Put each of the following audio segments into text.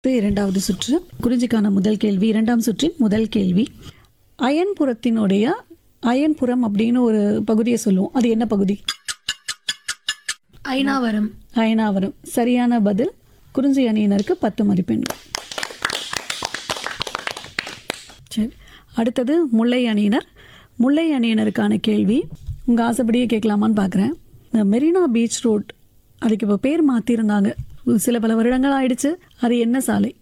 இது இரண்டாவது சுற்று குறிஞ்சிக்கான முதல் கேள்வி இரண்டாம் சுற்றின் முதல் கேள்வி அயன்புரத்தினுடைய அயன்புரம் அப்படின்னு ஒரு பகுதியை சொல்லுவோம் அது என்ன பகுதி ஐநாவரம் அயனாவரம் சரியான பதில் குறிஞ்சி அணியினருக்கு பத்து மதிப்பெண்கள் சரி அடுத்தது முல்லை அணியினர் முல்லை அணியினருக்கான கேள்வி உங்கள் ஆசைப்படியே கேட்கலாமான்னு பார்க்குறேன் இந்த மெரினா பீச் ரோட் அதுக்கு இப்போ பேர் மாற்றிருந்தாங்க சில பல வருடங்கள் ஆயிடுச்சு அது என்ன சாலை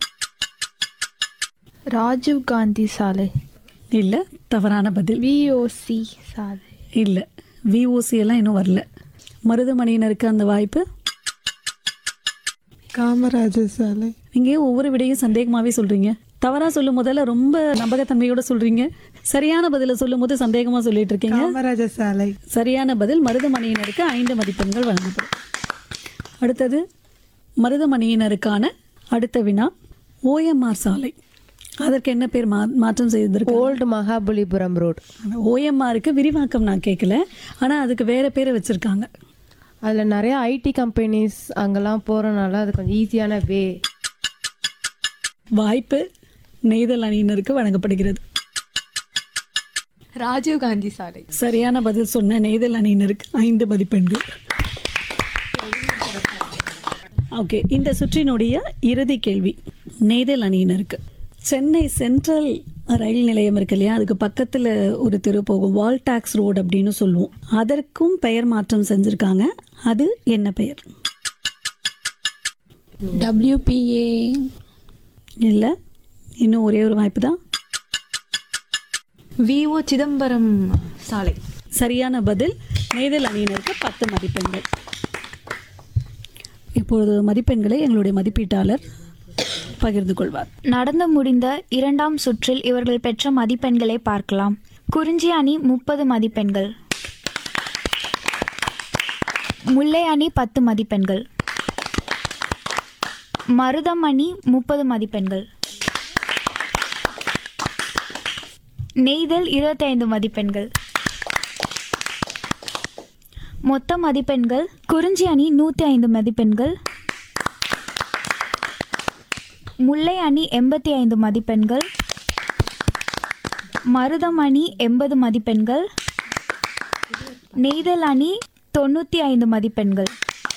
ராஜீவ் காந்தி சாலை இல்லை தவறான பதில் விஓசி சாலை இல்லை விஓசி எல்லாம் இன்னும் வரல மருதமணியினருக்கு அந்த வாய்ப்பு காமராஜர் சாலை நீங்க ஏன் ஒவ்வொரு விடையும் சந்தேகமாவே சொல்றீங்க தவறா சொல்லும் போதெல்லாம் ரொம்ப நம்பகத்தன்மையோட சொல்றீங்க சரியான பதில சொல்லும் போது சந்தேகமா சொல்லிட்டு இருக்கீங்க காமராஜர் சாலை சரியான பதில் மருதமணியினருக்கு ஐந்து மதிப்பெண்கள் வழங்கப்படும் அடுத்தது மருதமணியினருக்கான அடுத்த வினா ஓஎம்ஆர் சாலை அதற்கு என்ன பேர் மா மாற்றம் செய்திருக்கு ஓல்டு மகாபலிபுரம் ரோட் ஓஎம்ஆருக்கு விரிவாக்கம் நான் கேட்கல ஆனா அதுக்கு வேற பேரை வச்சிருக்காங்க அதில் நிறைய ஐடி கம்பெனிஸ் அங்கெல்லாம் போகிறனால அது கொஞ்சம் ஈஸியான வே வாய்ப்பு நெய்தல் அணியினருக்கு வழங்கப்படுகிறது ராஜீவ் காந்தி சாலை சரியான பதில் சொன்ன நெய்தல் அணியினருக்கு ஐந்து மதிப்பெண்கள் ஓகே இந்த சுற்றினுடைய இறுதி கேள்வி நெய்தல் அணியினருக்கு சென்னை சென்ட்ரல் ரயில் நிலையம் இருக்கு இல்லையா அதுக்கு பக்கத்தில் ஒரு தெரு போகும் வால் டாக்ஸ் ரோடு அப்படின்னு சொல்லுவோம் அதற்கும் பெயர் மாற்றம் செஞ்சுருக்காங்க அது என்ன பெயர் டபிள்யூபிஏ இல்லை இன்னும் ஒரே ஒரு வாய்ப்பு தான் விஓ சிதம்பரம் சாலை சரியான பதில் நெய்தல் அணியினருக்கு பத்து மதிப்பெண்கள் இப்பொழுது மதிப்பெண்களை எங்களுடைய மதிப்பீட்டாளர் பகிர்ந்து கொள்வார் நடந்து முடிந்த இரண்டாம் சுற்றில் இவர்கள் பெற்ற மதிப்பெண்களை பார்க்கலாம் குறிஞ்சி அணி முப்பது மதிப்பெண்கள் முல்லை அணி பத்து மதிப்பெண்கள் மருதம் அணி முப்பது மதிப்பெண்கள் நெய்தல் இருபத்தைந்து மதிப்பெண்கள் மொத்த மதிப்பெண்கள் குறிஞ்சி அணி நூற்றி ஐந்து மதிப்பெண்கள் முல்லை அணி எண்பத்தி ஐந்து மதிப்பெண்கள் மருதம் அணி எண்பது மதிப்பெண்கள் நெய்தல் அணி தொண்ணூற்றி ஐந்து மதிப்பெண்கள்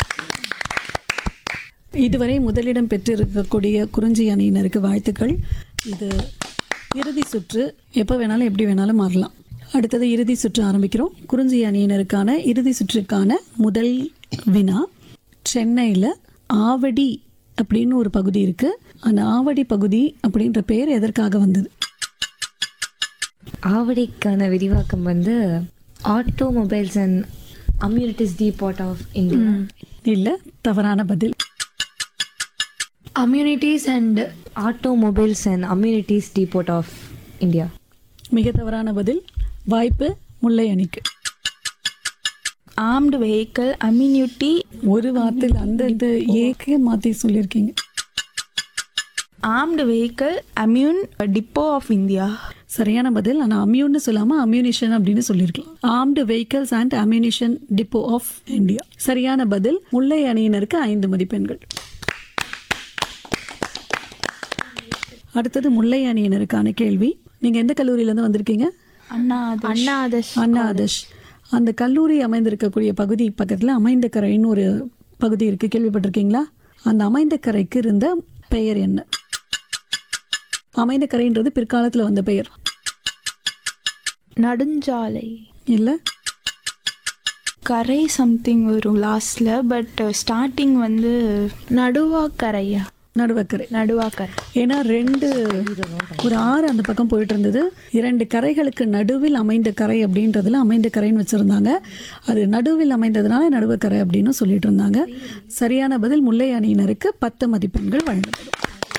இதுவரை முதலிடம் பெற்றிருக்கக்கூடிய குறிஞ்சி அணியினருக்கு வாழ்த்துக்கள் இது இறுதி சுற்று எப்போ வேணாலும் எப்படி வேணாலும் மாறலாம் அடுத்தது இறுதி சுற்று ஆரம்பிக்கிறோம் குறிஞ்சி அணியினருக்கான இறுதி சுற்றுக்கான முதல் வினா சென்னையில் ஆவடி அப்படின்னு ஒரு பகுதி இருக்கு அந்த ஆவடி பகுதி அப்படின்ற பேர் எதற்காக வந்தது ஆவடிக்கான விரிவாக்கம் வந்து automobiles and ammunitions depart of India இல்லை தவறான பதில் ammunitions and automobiles and ammunitions depart of India மிக தவறான பதில் வாய்ப்பு முல்லை அணிக்கு ஆர்ம்டு வெஹிக்கிள் அம்யூனிட்டி ஒரு வார்த்தையில் அந்த இது ஏக்கே மாற்றி சொல்லியிருக்கீங்க ஆர்ம்டு வெஹிக்கிள் அம்யூன் டிப்போ ஆஃப் இந்தியா சரியான பதில் ஆனால் அம்யூன்னு சொல்லாமல் அம்யூனிஷன் அப்படின்னு சொல்லியிருக்கலாம் armed vehicles and ammunition depot of India சரியான பதில் முல்லை அணியினருக்கு ஐந்து மதிப்பெண்கள் அடுத்தது முல்லை அணியினருக்கான கேள்வி நீங்கள் எந்த கல்லூரியிலேருந்து வந்திருக்கீங்க அண்ணா அண்ணா ஆதர்ஷ் அண்ணா ஆதர்ஷ் அந்த கல்லூரி அமைந்திருக்கக்கூடிய பகுதி பக்கத்தில் அமைந்த கரைன்னு ஒரு பகுதி இருக்கு கேள்விப்பட்டிருக்கீங்களா அந்த அமைந்த கரைக்கு இருந்த பெயர் என்ன அமைந்த கரைன்றது பிற்காலத்தில் வந்த பெயர் நடுஞ்சாலை இல்லை கரை சம்திங் வரும் லாஸ்ட்ல பட் ஸ்டார்டிங் வந்து நடுவாக்கரையா நடுவக்கரை நடுவாக்கரை ஏன்னா ரெண்டு ஒரு ஆறு அந்த பக்கம் போயிட்டு இருந்தது இரண்டு கரைகளுக்கு நடுவில் அமைந்த கரை அப்படின்றதுல அமைந்த கரைன்னு வச்சுருந்தாங்க அது நடுவில் அமைந்ததுனால நடுவக்கரை அப்படின்னு சொல்லிட்டு இருந்தாங்க சரியான பதில் முல்லை அணியினருக்கு பத்து மதிப்பெண்கள் வழங்கப்படும்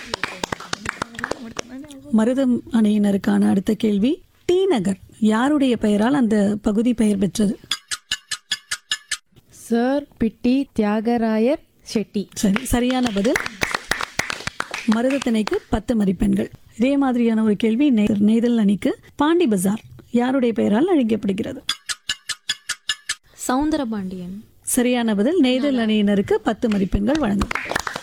மருதம் அணியினருக்கான அடுத்த கேள்வி டி நகர் யாருடைய பெயரால் அந்த பகுதி பெயர் பெற்றது சார் பிட்டி தியாகராயர் ஷெட்டி சரி சரியான பதில் மருதத்திணைக்கு பத்து மதிப்பெண்கள் இதே மாதிரியான ஒரு கேள்வி நெய்- நெய்தல் அணிக்கு பாண்டி பஜார் யாருடைய பெயரால் அழைக்கப்படுகிறது சவுந்தரபாண்டியன் சரியான பதில் நெய்தல் அணியினருக்கு பத்து மதிப்பெண்கள் வழங்கப்படும்